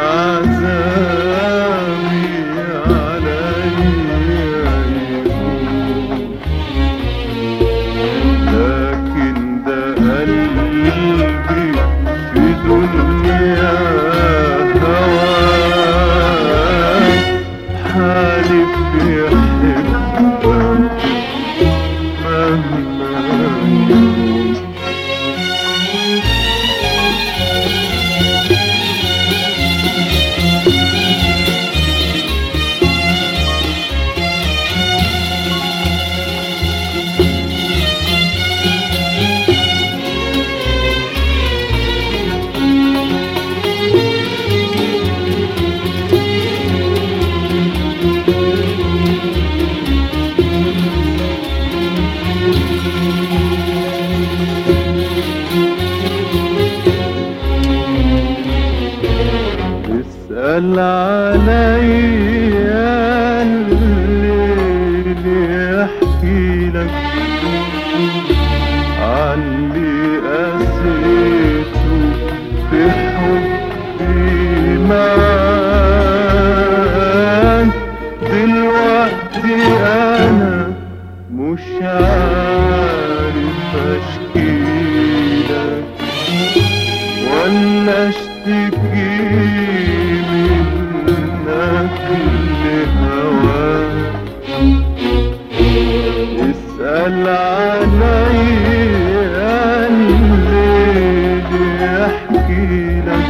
عذابي عليا يهون لكن ده قلبي في دنيا هواك حالف يحبك مهما يكون اسأل عليا الليل يحكي لك عني قسيته في حبي معاك دلوقتي انا مش عارف اشكيلك ولا اشتكي منك لهواك اسأل عليا الليل يحكي لك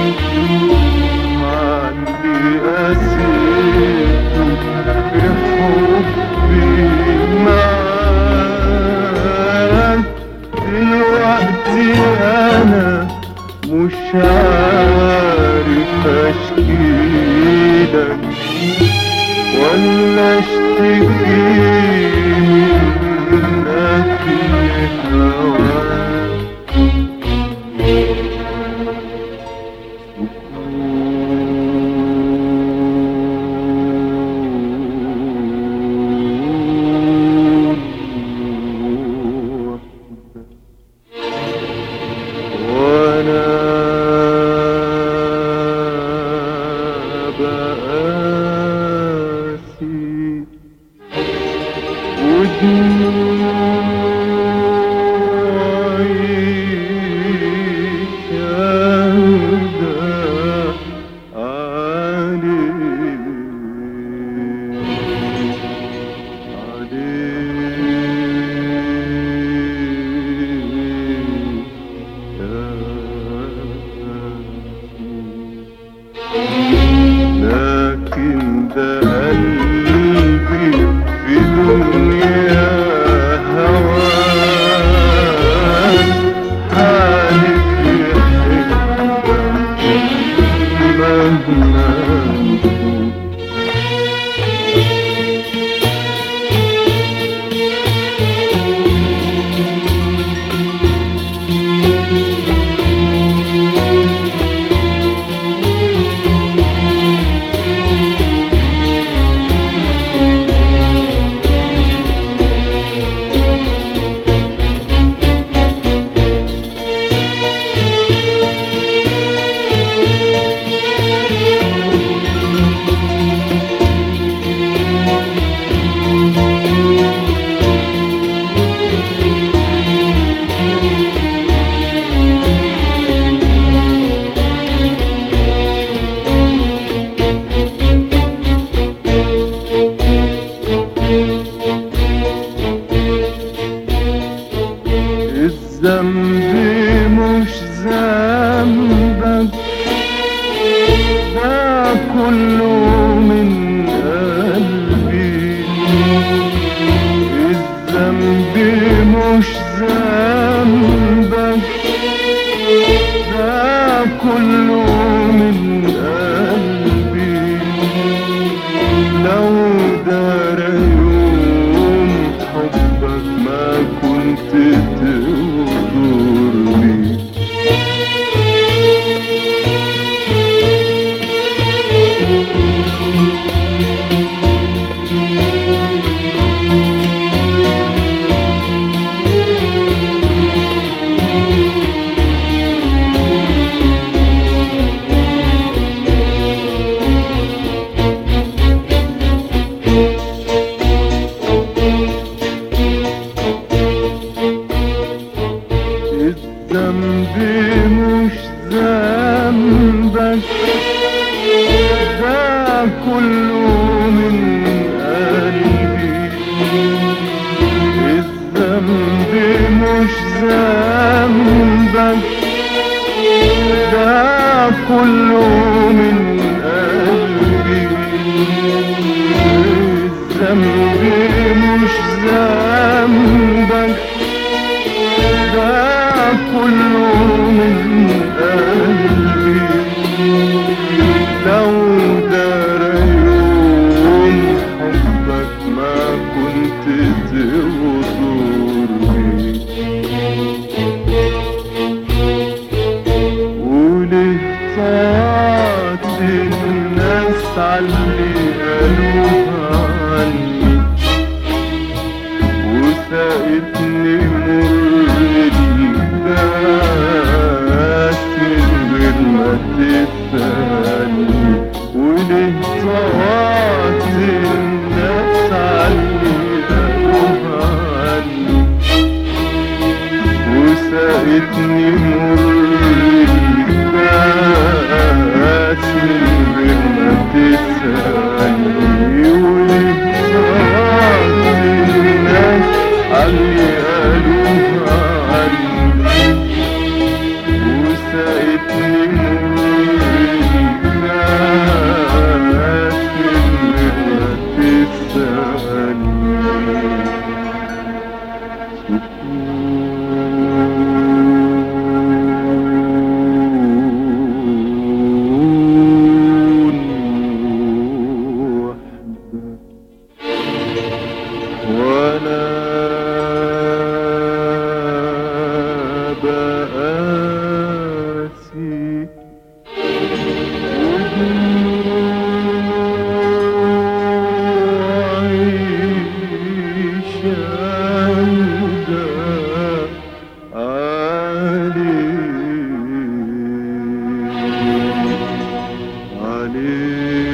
عني قسيته في حبي معاك دلوقتي انا مش عارف اشكيلك ولا اشتكي منك لهواك وانا بقاسي ودموعي شاهدة عليك لكن ده قلبي في دنيا هواك حالف يحبك مهما يكون كله من قلبي الذنب مش ذنبك ده كله من قلبي لو دار يوم حبك ما كنت تغدرني وليه طاعت الناس عاللي قالوها عني وساقتني مر الكاس من غير ما تسألني وليه طاعت الناس عاللي قالوها عني وساقتني مر الكاس من غير ما تسألني ولطاعت الناس علي قالوها عني وساقتني مر الكاس من غير ما تسألني وانا بقاسي عليك